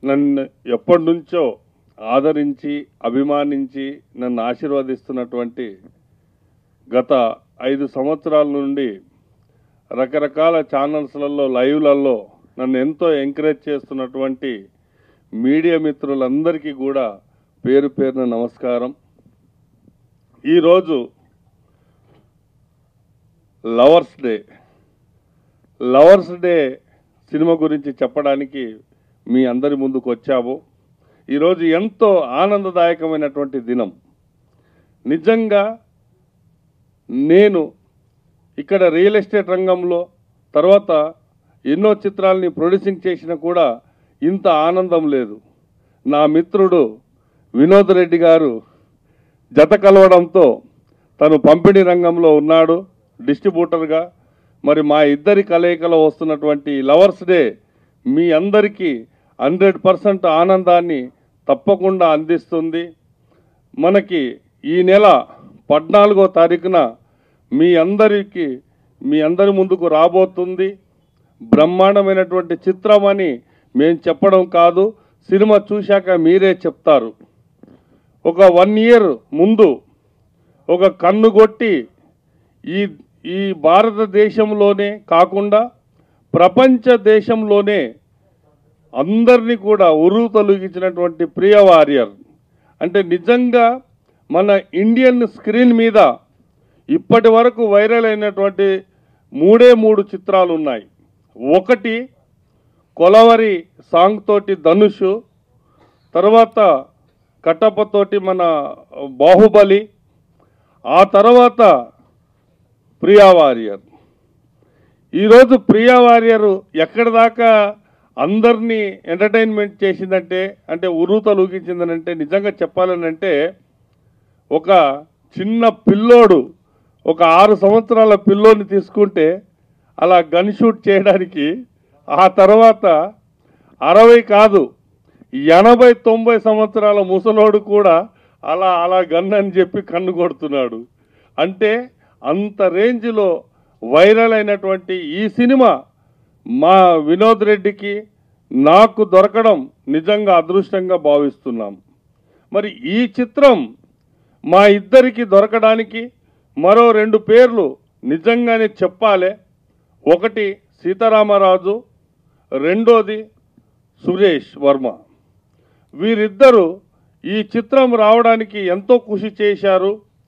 నన్ను ఎప్పటి నుంచో ఆదరించి అభిమానించి నన్ను ఆశీర్వదిస్తున్నటువంటి గత ఐదు సంవత్సరాల నుండి రకరకాల ఛానల్స్లలో లైవ్లలో నన్ను ఎంతో ఎంకరేజ్ చేస్తున్నటువంటి మీడియా మిత్రులందరికీ కూడా పేరు పేరున నమస్కారం ఈరోజు lovers day lovers day cinema గురించి చెప్పడానికి మీ అందరి ముందుకు వచ్చాము ఈరోజు ఎంతో ఆనందదాయకమైనటువంటి దినం నిజంగా నేను ఇక్కడ రియల్ ఎస్టేట్ రంగంలో తర్వాత ఎన్నో చిత్రాల్ని ప్రొడ్యూసింగ్ చేసినా కూడా ఇంత ఆనందం లేదు నా మిత్రుడు వినోద్ రెడ్డి గారు జత కలవడంతో తను పంపిణీ రంగంలో ఉన్నాడు డిస్ట్రిబ్యూటర్గా మరి మా ఇద్దరి కలయికలో వస్తున్నటువంటి లవర్స్ డే మీ అందరికీ హండ్రెడ్ పర్సెంట్ ఆనందాన్ని తప్పకుండా అందిస్తుంది మనకి ఈ నెల పద్నాలుగో తారీఖున మీ అందరికీ మీ అందరి ముందుకు రాబోతుంది బ్రహ్మాండమైనటువంటి చిత్రం అని మేము చెప్పడం కాదు సినిమా చూశాక మీరే చెప్తారు ఒక వన్ ఇయర్ ముందు ఒక కన్ను కొట్టి ఈ ఈ భారతదేశంలోనే కాకుండా ప్రపంచ దేశంలోనే అందరినీ కూడా ఉరువు తొలగించినటువంటి ప్రియ వారియర్ అంటే నిజంగా మన ఇండియన్ స్క్రీన్ మీద ఇప్పటి వరకు వైరల్ అయినటువంటి మూడే మూడు చిత్రాలు ఉన్నాయి ఒకటి కొలవరి సాంగ్ తోటి ధనుష్ తర్వాత కట్టప్పతోటి మన బాహుబలి ఆ తర్వాత ప్రియా వారియర్ ఈరోజు ప్రియా వారియర్ ఎక్కడి దాకా అందరినీ ఎంటర్టైన్మెంట్ చేసిందంటే అంటే ఉరుతలు ఊగించిందనంటే నిజంగా చెప్పాలనంటే ఒక చిన్న పిల్లోడు ఒక ఆరు సంవత్సరాల పిల్లోని తీసుకుంటే అలా గన్ షూట్ చేయడానికి ఆ తర్వాత అరవై కాదు ఎనభై తొంభై సంవత్సరాల ముసలోడు కూడా అలా అలా గన్ అని చెప్పి కన్ను కొడుతున్నాడు అంటే అంత రేంజ్లో వైరల్ అయినటువంటి ఈ సినిమా మా వినోద్ రెడ్డికి నాకు దొరకడం నిజంగా అదృష్టంగా భావిస్తున్నాం మరి ఈ చిత్రం మా ఇద్దరికి దొరకడానికి మరో రెండు పేర్లు నిజంగానే చెప్పాలి ఒకటి సీతారామరాజు రెండోది సురేష్ వర్మ వీరిద్దరూ ఈ చిత్రం రావడానికి ఎంతో కృషి చేశారు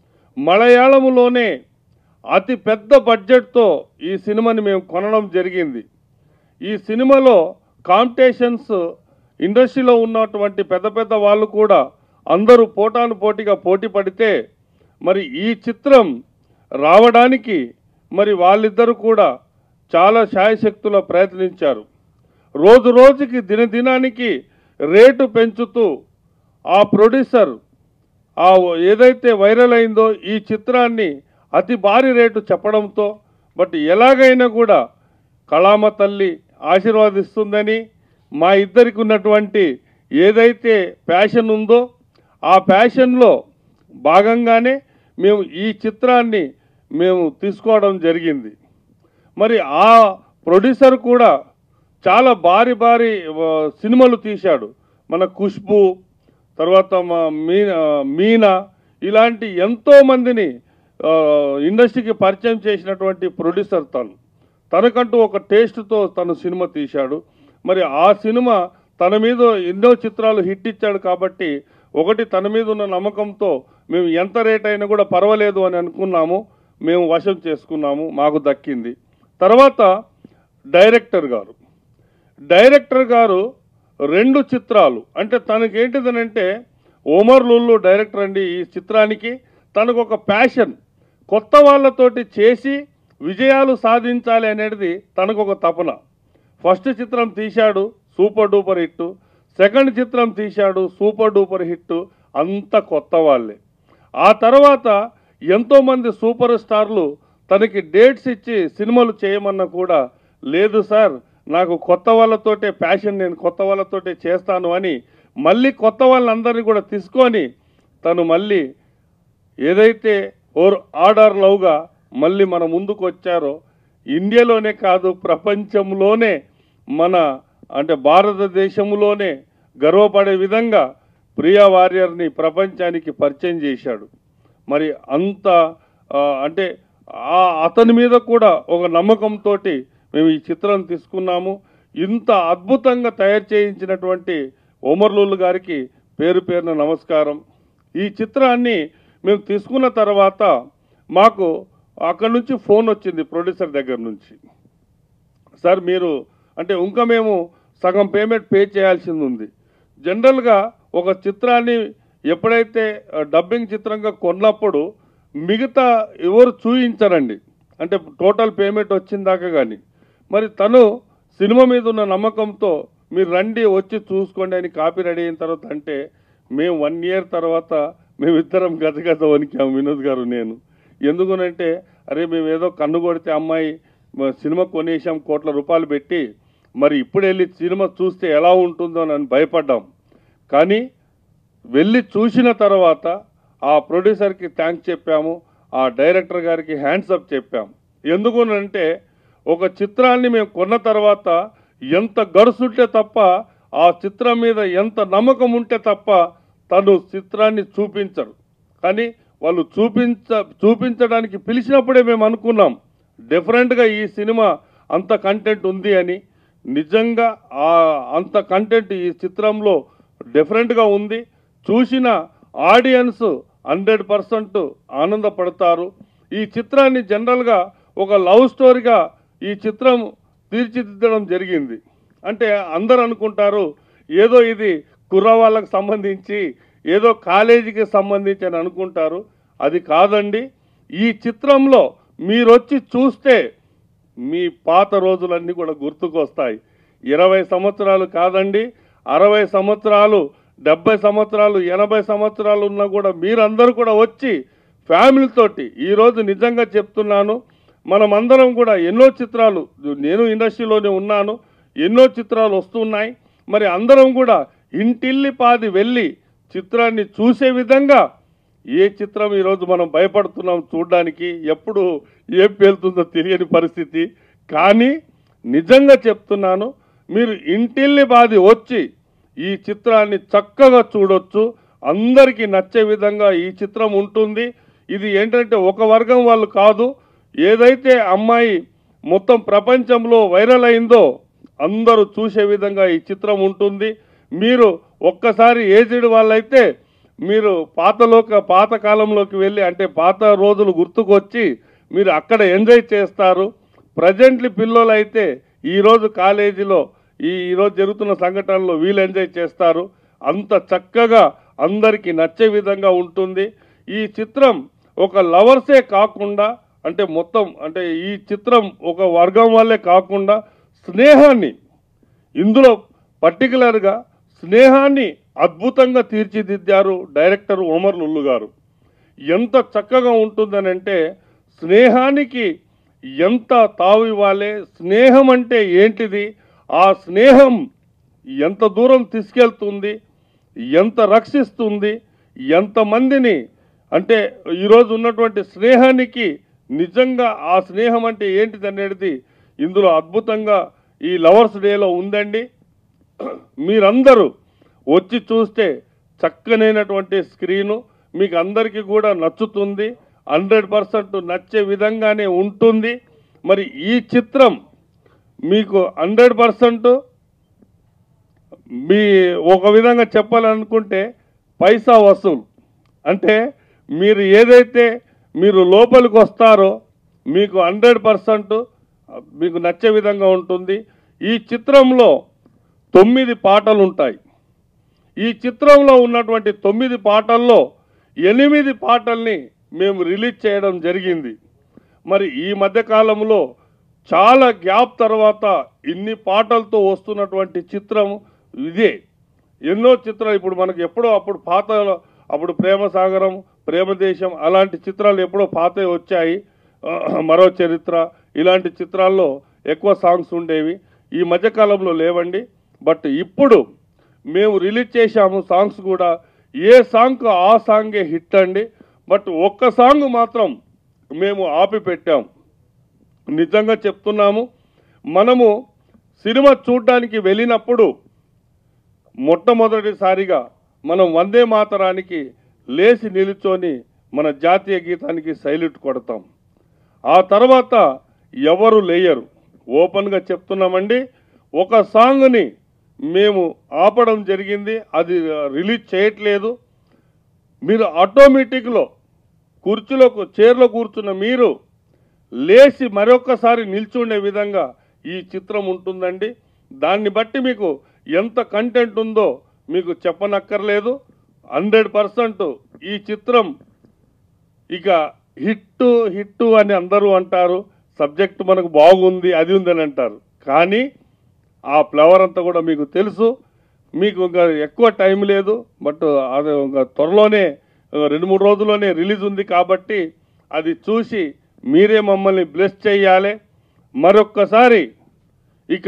మలయాళములోనే అతి పెద్ద బడ్జెట్తో ఈ సినిమాని మేము కొనడం జరిగింది ఈ సినిమాలో కాంపిటీషన్స్ ఇండస్ట్రీలో ఉన్నటువంటి పెద్ద పెద్ద వాళ్ళు కూడా అందరూ పోటాను పోటీగా పోటీ పడితే మరి ఈ చిత్రం రావడానికి మరి వాళ్ళిద్దరూ కూడా చాలా శాయశక్తుల ప్రయత్నించారు రోజు రోజుకి దినదినానికి రేటు పెంచుతూ ఆ ప్రొడ్యూసర్ ఆ ఏదైతే వైరల్ అయిందో ఈ చిత్రాన్ని అతి భారీ రేటు చెప్పడంతో బట్ ఎలాగైనా కూడా కళామ తల్లి ఆశీర్వాదిస్తుందని మా ఇద్దరికి ఉన్నటువంటి ఏదైతే ప్యాషన్ ఉందో ఆ ప్యాషన్లో భాగంగానే మేము ఈ చిత్రాన్ని మేము తీసుకోవడం జరిగింది మరి ఆ ప్రొడ్యూసర్ కూడా చాలా భారీ భారీ ఆ, సినిమాలు తీశాడు మన ఖుష్బు తర్వాత మా మీనా మీనా ఇలాంటి ఎంతో మందిని ఆ, ఇండస్ట్రీకి పరిచయం చేసినటువంటి ప్రొడ్యూసర్ తను తనకంటూ ఒక టేస్ట్తో తను సినిమా తీశాడు మరి ఆ సినిమా తన మీద ఎన్నో చిత్రాలు హిట్ ఇచ్చాడు కాబట్టి ఒకటి తన మీద ఉన్న నమ్మకంతో మేము ఎంత రేట్ అయినా కూడా పర్వాలేదు అని అనుకున్నాము మేము వశం చేసుకున్నాము మాకు దక్కింది తర్వాత డైరెక్టర్ గారు డైరెక్టర్ గారు రెండు చిత్రాలు అంటే తనకేంటిదనంటే ఓమర్ లుల్లు డైరెక్టర్ అండి ఈ చిత్రానికి తనకు ఒక ప్యాషన్ కొత్త వాళ్ళతోటి చేసి విజయాలు సాధించాలి అనేది తనకు ఒక తపన ఫస్ట్ చిత్రం తీశాడు సూపర్ డూపర్ హిట్ సెకండ్ చిత్రం తీశాడు సూపర్ డూపర్ హిట్ అంత కొత్త వాళ్ళే ఆ తర్వాత ఎంతోమంది సూపర్ స్టార్లు తనకి డేట్స్ ఇచ్చి సినిమాలు చేయమన్నా కూడా లేదు సార్ నాకు కొత్త వాళ్ళతోటే ప్యాషన్ నేను కొత్త వాళ్ళతోటే చేస్తాను అని మళ్ళీ కొత్త వాళ్ళందరినీ కూడా తీసుకొని తను మళ్ళీ ఏదైతే ఓర్ ఆర్డర్ లవ్గా మళ్ళీ మన ముందుకు వచ్చారో ఇండియాలోనే కాదు ప్రపంచంలోనే మన అంటే భారతదేశంలోనే గర్వపడే విధంగా ప్రియా వారియర్ని ప్రపంచానికి పరిచయం చేశాడు మరి అంత ఆ, అంటే ఆ అతని మీద కూడా ఒక నమ్మకంతో మేము ఈ చిత్రం తీసుకున్నాము ఇంత అద్భుతంగా తయారు చేయించినటువంటి ఓమర్లూలు గారికి పేరు పేరున నమస్కారం ఈ చిత్రాన్ని మేము తీసుకున్న తర్వాత మాకు అక్కడి నుంచి ఫోన్ వచ్చింది ప్రొడ్యూసర్ దగ్గర నుంచి సార్ మీరు అంటే ఇంకా మేము సగం పేమెంట్ పే చేయాల్సింది ఉంది జనరల్గా ఒక చిత్రాన్ని ఎప్పుడైతే ఆ, డబ్బింగ్ చిత్రంగా కొన్నప్పుడు మిగతా ఎవరు చూయించరండి అంటే టోటల్ పేమెంట్ వచ్చిన దాకా కానీ మరి తను సినిమా మీద ఉన్న నమ్మకంతో మీరు రండి వచ్చి చూసుకోండి అని కాపీ రెడీ అయిన తర్వాత అంటే మేము వన్ ఇయర్ తర్వాత మేమిద్దరం గజగజ వణికాము వినోద్ గారు నేను ఎందుకనంటే అరే మేము ఏదో కన్ను కొడితే అమ్మాయి మ- సినిమా కొనేసాం కోట్ల రూపాయలు పెట్టి మరి ఇప్పుడు వెళ్ళి సినిమా చూస్తే ఎలా ఉంటుందో అని భయపడ్డాం కానీ వెళ్ళి చూసిన తర్వాత ఆ ప్రొడ్యూసర్కి థ్యాంక్స్ చెప్పాము ఆ డైరెక్టర్ గారికి హ్యాండ్స్ అప్ చెప్పాము ఎందుకునంటే ఒక చిత్రాన్ని మేము కొన్న తర్వాత ఎంత గడుసుంటే తప్ప ఆ చిత్రం మీద ఎంత నమ్మకం ఉంటే తప్ప తను చిత్రాన్ని చూపించరు కానీ వాళ్ళు చూపించ చూపించడానికి పిలిచినప్పుడే మేము అనుకున్నాం డిఫరెంట్గా ఈ సినిమా అంత కంటెంట్ ఉంది అని నిజంగా ఆ అంత కంటెంట్ ఈ చిత్రంలో డిఫరెంట్గా ఉంది చూసిన ఆడియన్స్ హండ్రెడ్ పర్సెంట్ ఆనందపడతారు ఈ చిత్రాన్ని జనరల్గా ఒక లవ్ స్టోరీగా ఈ చిత్రం తీర్చిదిద్దడం జరిగింది అంటే అందరు అనుకుంటారు ఏదో ఇది కుర్రవాళ్ళకి సంబంధించి ఏదో కాలేజీకి సంబంధించి అని అనుకుంటారు అది కాదండి ఈ చిత్రంలో మీరు వచ్చి చూస్తే మీ పాత రోజులన్నీ కూడా గుర్తుకొస్తాయి ఇరవై సంవత్సరాలు కాదండి అరవై సంవత్సరాలు డెబ్బై సంవత్సరాలు ఎనభై సంవత్సరాలు ఉన్నా కూడా మీరందరూ కూడా వచ్చి ఫ్యామిలీతోటి ఈరోజు నిజంగా చెప్తున్నాను మనమందరం కూడా ఎన్నో చిత్రాలు నేను ఇండస్ట్రీలోనే ఉన్నాను ఎన్నో చిత్రాలు వస్తున్నాయి మరి అందరం కూడా ఇంటిల్లి పాది వెళ్ళి చిత్రాన్ని చూసే విధంగా ఏ చిత్రం ఈరోజు మనం భయపడుతున్నాం చూడడానికి ఎప్పుడు ఏం పేలుతుందో తెలియని పరిస్థితి కానీ నిజంగా చెప్తున్నాను మీరు ఇంటిల్లి బాది వచ్చి ఈ చిత్రాన్ని చక్కగా చూడొచ్చు అందరికీ నచ్చే విధంగా ఈ చిత్రం ఉంటుంది ఇది ఏంటంటే ఒక వర్గం వాళ్ళు కాదు ఏదైతే అమ్మాయి మొత్తం ప్రపంచంలో వైరల్ అయిందో అందరూ చూసే విధంగా ఈ చిత్రం ఉంటుంది మీరు ఒక్కసారి ఏజ్డ్ వాళ్ళైతే మీరు పాతలోక పాత కాలంలోకి వెళ్ళి అంటే పాత రోజులు గుర్తుకొచ్చి మీరు అక్కడ ఎంజాయ్ చేస్తారు ప్రజెంట్లీ పిల్లలు అయితే ఈరోజు కాలేజీలో ఈ ఈరోజు జరుగుతున్న సంఘటనలో వీళ్ళు ఎంజాయ్ చేస్తారు అంత చక్కగా అందరికీ నచ్చే విధంగా ఉంటుంది ఈ చిత్రం ఒక లవర్సే కాకుండా అంటే మొత్తం అంటే ఈ చిత్రం ఒక వర్గం వల్లే కాకుండా స్నేహాన్ని ఇందులో పర్టికులర్గా స్నేహాన్ని అద్భుతంగా తీర్చిదిద్దారు డైరెక్టర్ ఒమర్ లుల్లు గారు ఎంత చక్కగా ఉంటుందనంటే స్నేహానికి ఎంత తావు ఇవ్వాలి స్నేహం అంటే ఏంటిది ఆ స్నేహం ఎంత దూరం తీసుకెళ్తుంది ఎంత రక్షిస్తుంది ఎంతమందిని అంటే ఈరోజు ఉన్నటువంటి స్నేహానికి నిజంగా ఆ స్నేహం అంటే ఏంటిది అనేది ఇందులో అద్భుతంగా ఈ లవర్స్ డేలో ఉందండి మీరందరూ వచ్చి చూస్తే చక్కనైనటువంటి స్క్రీను మీకు అందరికీ కూడా నచ్చుతుంది హండ్రెడ్ పర్సెంట్ నచ్చే విధంగానే ఉంటుంది మరి ఈ చిత్రం మీకు హండ్రెడ్ పర్సెంట్ మీ ఒక విధంగా చెప్పాలనుకుంటే పైసా వసూలు అంటే మీరు ఏదైతే మీరు లోపలికి వస్తారో మీకు హండ్రెడ్ పర్సెంట్ మీకు నచ్చే విధంగా ఉంటుంది ఈ చిత్రంలో తొమ్మిది పాటలు ఉంటాయి ఈ చిత్రంలో ఉన్నటువంటి తొమ్మిది పాటల్లో ఎనిమిది పాటల్ని మేము రిలీజ్ చేయడం జరిగింది మరి ఈ మధ్య కాలంలో చాలా గ్యాప్ తర్వాత ఇన్ని పాటలతో వస్తున్నటువంటి చిత్రం ఇదే ఎన్నో చిత్రాలు ఇప్పుడు మనకు ఎప్పుడో అప్పుడు పాత అప్పుడు ప్రేమ సాగరం ప్రేమ దేశం అలాంటి చిత్రాలు ఎప్పుడో పాతవి వచ్చాయి మరో చరిత్ర ఇలాంటి చిత్రాల్లో ఎక్కువ సాంగ్స్ ఉండేవి ఈ మధ్యకాలంలో లేవండి బట్ ఇప్పుడు మేము రిలీజ్ చేశాము సాంగ్స్ కూడా ఏ సాంగ్ ఆ సాంగే హిట్ అండి బట్ ఒక్క సాంగ్ మాత్రం మేము ఆపి పెట్టాం నిజంగా చెప్తున్నాము మనము సినిమా చూడడానికి వెళ్ళినప్పుడు మొట్టమొదటిసారిగా మనం వందే మాతరానికి లేచి నిలుచొని మన జాతీయ గీతానికి సైల్యూట్ కొడతాం ఆ తర్వాత ఎవరు లేయరు ఓపెన్గా చెప్తున్నామండి ఒక సాంగ్ని మేము ఆపడం జరిగింది అది రిలీజ్ చేయట్లేదు మీరు ఆటోమేటిక్లో కుర్చీలో చైర్లో కూర్చున్న మీరు లేచి మరొకసారి నిల్చుండే విధంగా ఈ చిత్రం ఉంటుందండి దాన్ని బట్టి మీకు ఎంత కంటెంట్ ఉందో మీకు చెప్పనక్కర్లేదు హండ్రెడ్ పర్సెంట్ ఈ చిత్రం ఇక హిట్టు హిట్టు అని అందరూ అంటారు సబ్జెక్ట్ మనకు బాగుంది అది ఉందని అంటారు కానీ ఆ ఫ్లవర్ అంతా కూడా మీకు తెలుసు మీకు ఇంకా ఎక్కువ టైం లేదు బట్ అది ఇంకా త్వరలోనే ఆ, రెండు మూడు రోజుల్లోనే రిలీజ్ ఉంది కాబట్టి అది చూసి మీరే మమ్మల్ని బ్లెస్ చేయాలి మరొక్కసారి ఇక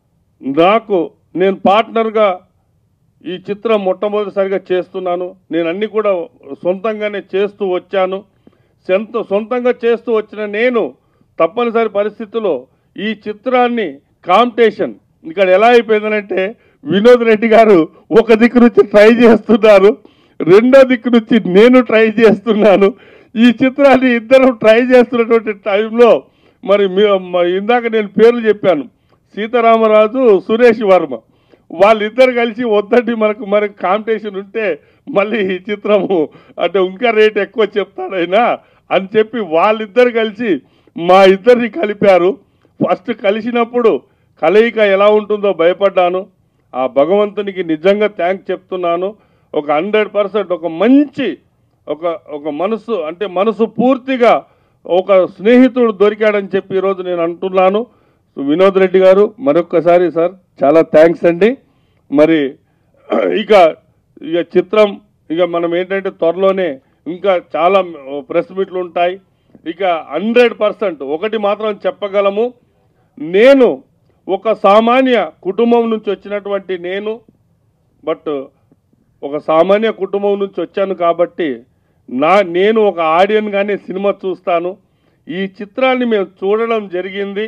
నాకు నేను పార్ట్నర్గా ఈ చిత్రం మొట్టమొదటిసారిగా చేస్తున్నాను నేను అన్ని కూడా సొంతంగానే చేస్తూ వచ్చాను సొంత సొంతంగా చేస్తూ వచ్చిన నేను తప్పనిసరి పరిస్థితుల్లో ఈ చిత్రాన్ని కాంపిటీషన్ ఇక్కడ ఎలా అయిపోయిందనంటే వినోద్ రెడ్డి గారు ఒక దిక్కు నుంచి ట్రై చేస్తున్నారు రెండో దిక్కు నుంచి నేను ట్రై చేస్తున్నాను ఈ చిత్రాన్ని ఇద్దరం ట్రై చేస్తున్నటువంటి టైంలో మరి మీ- మ- ఇందాక నేను పేర్లు చెప్పాను సీతారామరాజు సురేష్ వర్మ వాళ్ళిద్దరు కలిసి వద్దండి మనకు మనకు కాంపిటీషన్ ఉంటే మళ్ళీ ఈ చిత్రము అంటే ఇంకా రేట్ ఎక్కువ చెప్తాడైనా అని చెప్పి వాళ్ళిద్దరు కలిసి మా ఇద్దరిని కలిపారు ఫస్ట్ కలిసినప్పుడు కలయిక ఎలా ఉంటుందో భయపడ్డాను ఆ భగవంతునికి నిజంగా థ్యాంక్స్ చెప్తున్నాను ఒక హండ్రెడ్ పర్సెంట్ ఒక మంచి ఒక ఒక మనసు అంటే మనసు పూర్తిగా ఒక స్నేహితుడు దొరికాడని చెప్పి ఈరోజు నేను అంటున్నాను వినోద్ రెడ్డి గారు మరొక్కసారి సార్ చాలా థ్యాంక్స్ అండి మరి ఇక ఇక చిత్రం ఇక మనం ఏంటంటే త్వరలోనే ఇంకా చాలా ప్రెస్ మీట్లు ఉంటాయి ఇక హండ్రెడ్ పర్సెంట్ ఒకటి మాత్రం చెప్పగలము నేను ఒక సామాన్య కుటుంబం నుంచి వచ్చినటువంటి నేను బట్ ఒక సామాన్య కుటుంబం నుంచి వచ్చాను కాబట్టి నా నేను ఒక ఆడియన్గానే సినిమా చూస్తాను ఈ చిత్రాన్ని మేము చూడడం జరిగింది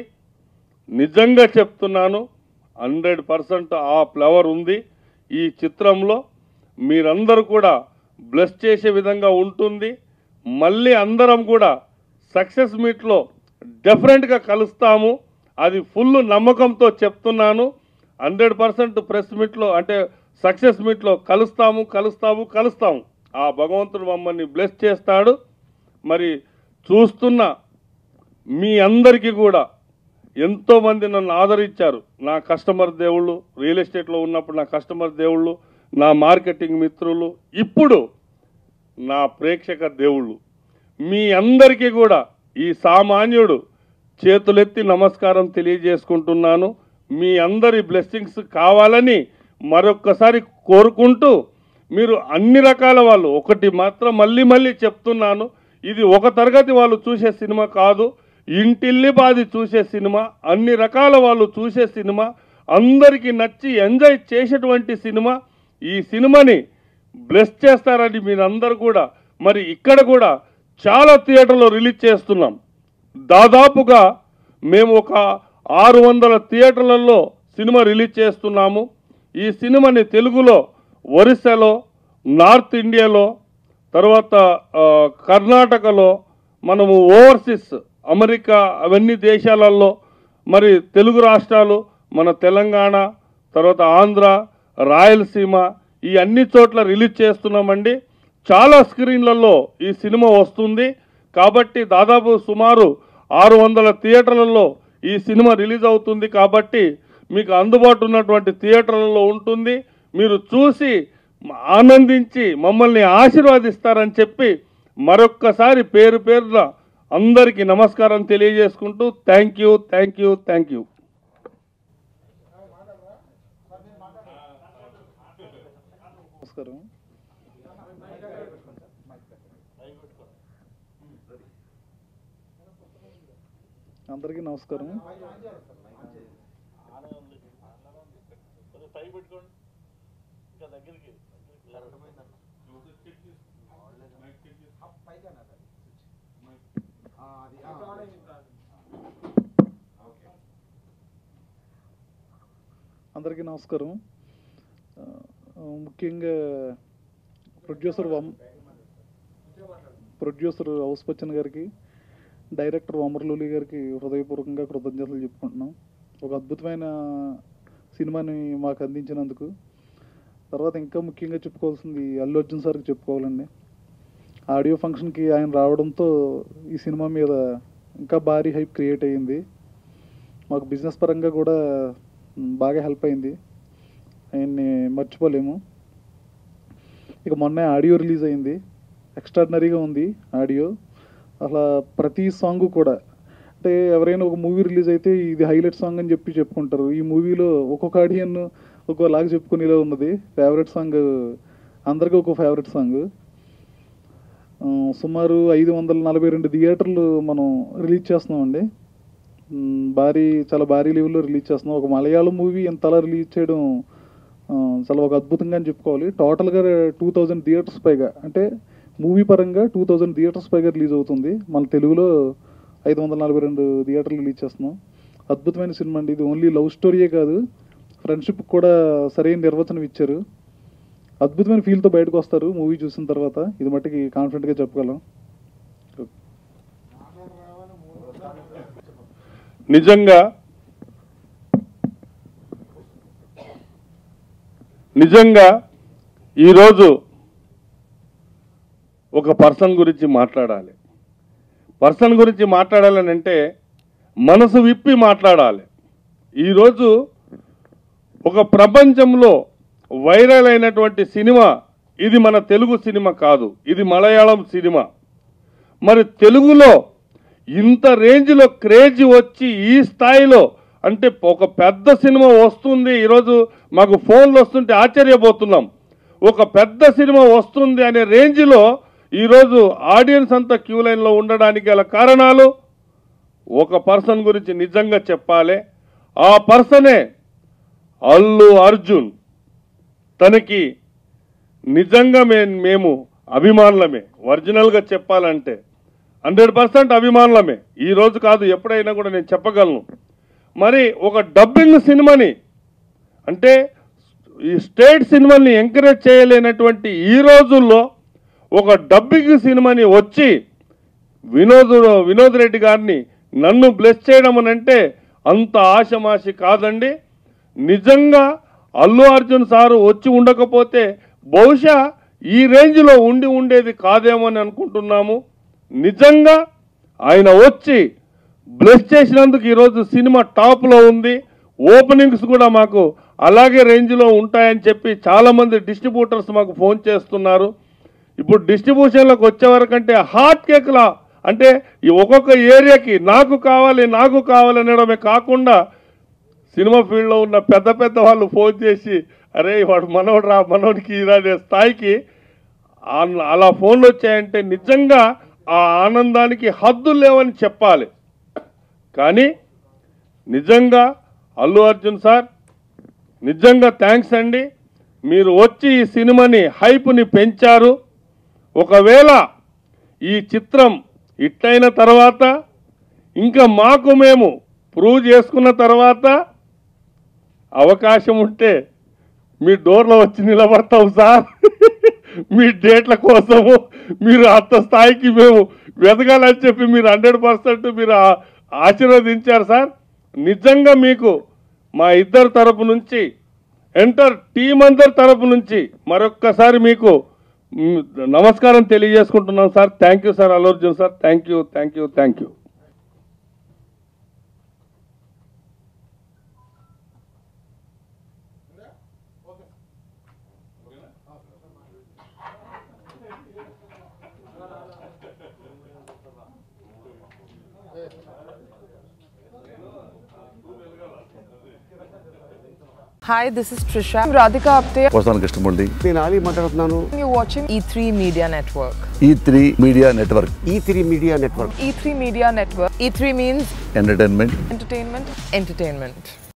నిజంగా చెప్తున్నాను హండ్రెడ్ పర్సెంట్ ఆ ఫ్లవర్ ఉంది ఈ చిత్రంలో మీరందరూ కూడా బ్లెస్ చేసే విధంగా ఉంటుంది మళ్ళీ అందరం కూడా సక్సెస్ మీట్లో డెఫినెట్గా కలుస్తాము అది ఫుల్ నమ్మకంతో చెప్తున్నాను హండ్రెడ్ పర్సెంట్ ప్రెస్ మీట్లో అంటే సక్సెస్ మీట్లో కలుస్తాము కలుస్తాము కలుస్తాము ఆ భగవంతుడు మమ్మల్ని బ్లెస్ చేస్తాడు మరి చూస్తున్న మీ అందరికీ కూడా ఎంతోమంది నన్ను ఆదరించారు నా కస్టమర్ దేవుళ్ళు రియల్ ఎస్టేట్లో ఉన్నప్పుడు నా కస్టమర్ దేవుళ్ళు నా మార్కెటింగ్ మిత్రులు ఇప్పుడు నా ప్రేక్షక దేవుళ్ళు మీ అందరికీ కూడా ఈ సామాన్యుడు చేతులెత్తి నమస్కారం తెలియజేసుకుంటున్నాను మీ అందరి బ్లెస్సింగ్స్ కావాలని మరొక్కసారి కోరుకుంటూ మీరు అన్ని రకాల వాళ్ళు ఒకటి మాత్రం మళ్ళీ మళ్ళీ చెప్తున్నాను ఇది ఒక తరగతి వాళ్ళు చూసే సినిమా కాదు ఇంటిల్లిపాది చూసే సినిమా అన్ని రకాల వాళ్ళు చూసే సినిమా అందరికీ నచ్చి ఎంజాయ్ చేసేటువంటి సినిమా ఈ సినిమాని బ్లెస్ చేస్తారని మీరందరూ కూడా మరి ఇక్కడ కూడా చాలా థియేటర్లో రిలీజ్ చేస్తున్నాం దాదాపుగా మేము ఒక ఆరు వందల థియేటర్లలో సినిమా రిలీజ్ చేస్తున్నాము ఈ సినిమాని తెలుగులో ఒరిస్సాలో నార్త్ ఇండియాలో తర్వాత ఆ, కర్ణాటకలో మనము ఓవర్సీస్ అమెరికా అవన్నీ దేశాలలో మరి తెలుగు రాష్ట్రాలు మన తెలంగాణ తర్వాత ఆంధ్ర రాయలసీమ ఈ అన్ని చోట్ల రిలీజ్ చేస్తున్నామండి చాలా స్క్రీన్లలో ఈ సినిమా వస్తుంది కాబట్టి దాదాపు సుమారు ఆరు వందల థియేటర్లలో ఈ సినిమా రిలీజ్ అవుతుంది కాబట్టి మీకు అందుబాటు ఉన్నటువంటి థియేటర్లలో ఉంటుంది మీరు చూసి ఆనందించి మమ్మల్ని ఆశీర్వాదిస్తారని చెప్పి మరొక్కసారి పేరు పేరున అందరికీ నమస్కారం తెలియజేసుకుంటూ thank you thank you thank you నమస్కారం అందరికీ నమస్కారం అందరికీ నమస్కారం ఆ, ఆ, ముఖ్యంగా ప్రొడ్యూసర్ వం ప్రొడ్యూసర్ హౌస్ బచ్చన్ గారికి డైరెక్టర్ వమర్లూలి గారికి హృదయపూర్వకంగా కృతజ్ఞతలు చెప్పుకుంటున్నాం ఒక అద్భుతమైన సినిమాని మాకు అందించినందుకు తర్వాత ఇంకా ముఖ్యంగా చెప్పుకోవాల్సింది అల్లు అర్జున్ సార్కి చెప్పుకోవాలండి ఆడియో ఫంక్షన్కి ఆయన రావడంతో ఈ సినిమా మీద ఇంకా భారీ హైప్ క్రియేట్ అయ్యింది మాకు బిజినెస్ పరంగా కూడా మ్, బాగా హెల్ప్ అయింది ఆయన్ని మర్చిపోలేము ఇక మొన్నే ఆడియో రిలీజ్ అయింది ఎక్స్ట్రాడినరీగా ఉంది ఆడియో అసలు ప్రతి సాంగ్ కూడా అంటే ఎవరైనా ఒక మూవీ రిలీజ్ అయితే ఇది హైలైట్ సాంగ్ అని చెప్పి చెప్పుకుంటారు ఈ మూవీలో ఒక్కొక్క ఆడియన్ ఒక్కోలాగా చెప్పుకునేలా ఉన్నది ఫేవరెట్ సాంగ్ అందరికీ ఒక ఫేవరెట్ సాంగ్ ఆ, సుమారు ఐదు వందల నలభై రెండు థియేటర్లు మనం రిలీజ్ చేస్తున్నామండి మ్, భారీ చాలా భారీ లెవెల్లో రిలీజ్ చేస్తున్నాం ఒక మలయాళం మూవీ ఇంతలా రిలీజ్ చేయడం ఆ, చాలా ఒక అద్భుతంగా అని చెప్పుకోవాలి టోటల్గా టూ థౌజండ్ థియేటర్స్ పైగా అంటే మూవీ పరంగా టూ థౌజండ్ థియేటర్స్ పైగా రిలీజ్ అవుతుంది మన తెలుగులో ఐదు వందల నలభై రెండు థియేటర్లు రిలీజ్ చేస్తున్నాం అద్భుతమైన సినిమా అండి ఇది ఓన్లీ లవ్ స్టోరీయే కాదు ఫ్రెండ్షిప్ కూడా సరైన నిర్వచనం ఇచ్చారు అద్భుతమైన ఫీల్తో బయటకు వస్తారు మూవీ చూసిన తర్వాత ఇది మట్టికి కాన్ఫిడెంట్గా చెప్పగలం నిజంగా నిజంగా ఈరోజు ఒక పర్సన్ గురించి మాట్లాడాలి పర్సన్ గురించి మాట్లాడాలని అంటే మనసు విప్పి మాట్లాడాలి ఈరోజు ఒక ప్రపంచంలో వైరల్ అయినటువంటి సినిమా ఇది మన తెలుగు సినిమా కాదు ఇది మలయాళం సినిమా మరి తెలుగులో ఇంత రేంజ్లో క్రేజ్ వచ్చి ఈ స్థాయిలో అంటే ఒక పెద్ద సినిమా వస్తుంది ఈరోజు మాకు ఫోన్లు వస్తుంటే ఆశ్చర్యపోతున్నాం ఒక పెద్ద సినిమా వస్తుంది అనే రేంజ్లో ఈరోజు ఆడియన్స్ అంతా క్యూ లైన్లో ఉండడానికి గల కారణాలు ఒక పర్సన్ గురించి నిజంగా చెప్పాలి ఆ పర్సనే అల్లు అర్జున్ తనకి నిజంగా మే మేము అభిమానులమే ఒరిజినల్గా చెప్పాలంటే హండ్రెడ్ పర్సెంట్ అభిమానులమే ఈ రోజు కాదు ఎప్పుడైనా కూడా నేను చెప్పగలను మరి ఒక డబ్బింగ్ సినిమాని అంటే ఈ స్టేట్ సినిమాని ఎంకరేజ్ చేయలేనటువంటి ఈ రోజుల్లో ఒక డబ్బింగ్ సినిమాని వచ్చి వినోద్ వినోద్ రెడ్డి గారిని నన్ను బ్లెస్ చేయడం అని అంటే అంత ఆశమాషి కాదండి నిజంగా అల్లు అర్జున్ సారు వచ్చి ఉండకపోతే బహుశా ఈ రేంజ్లో ఉండి ఉండేది కాదేమో అని అనుకుంటున్నాము నిజంగా ఆయన వచ్చి బ్లెస్ చేసినందుకు ఈరోజు సినిమా టాప్లో ఉంది ఓపెనింగ్స్ కూడా మాకు అలాగే రేంజ్లో ఉంటాయని చెప్పి చాలామంది డిస్ట్రిబ్యూటర్స్ మాకు ఫోన్ చేస్తున్నారు ఇప్పుడు డిస్ట్రిబ్యూషన్లోకి వచ్చే వరకంటే హాట్ కేక్లా అంటే ఈ ఒక్కొక్క ఏరియాకి నాకు కావాలి నాకు కావాలి అనడమే కాకుండా సినిమా ఫీల్డ్లో ఉన్న పెద్ద పెద్ద వాళ్ళు ఫోన్ చేసి అరే వాడు మనోడు రా మనోడికి ఇలా అనే స్థాయికి ఆ- అలా ఫోన్లు వచ్చాయంటే నిజంగా ఆ ఆనందానికి హద్దులు లేవని చెప్పాలి కానీ నిజంగా అల్లు అర్జున్ సార్ నిజంగా థ్యాంక్స్ అండి మీరు వచ్చి ఈ సినిమాని హైప్ని పెంచారు ఒకవేళ ఈ చిత్రం హిట్టయిన తర్వాత ఇంకా మాకు మేము ప్రూవ్ చేసుకున్న తర్వాత అవకాశం ఉంటే మీ డోర్లో వచ్చి నిలబడతాం సార్ మీ డేట్ల కోసము మీరు అంత స్థాయికి మేము వెతకాలని చెప్పి మీరు హండ్రెడ్ పర్సెంట్ మీరు ఆ- ఆశీర్వదించారు సార్ నిజంగా మీకు మా ఇద్దరు తరపు నుంచి ఎంటర్ టీం అందరి తరపు నుంచి మరొక్కసారి మీకు మ్, నమస్కారం తెలియజేసుకుంటున్నాం sir thank you sir Allu Arjun sir thank you thank you thank you Hi, this is Trisha. I'm Radhika Apte. వస్తాను కృష్ణమూర్తి నేను ఆలీ మాట్లాడుతున్నాను You're watching E3 Media Network. ఈ త్రీ మీడియా నెట్వర్క్ ఈ three media network E3 Media Network. E3 means entertainment entertainment, entertainment.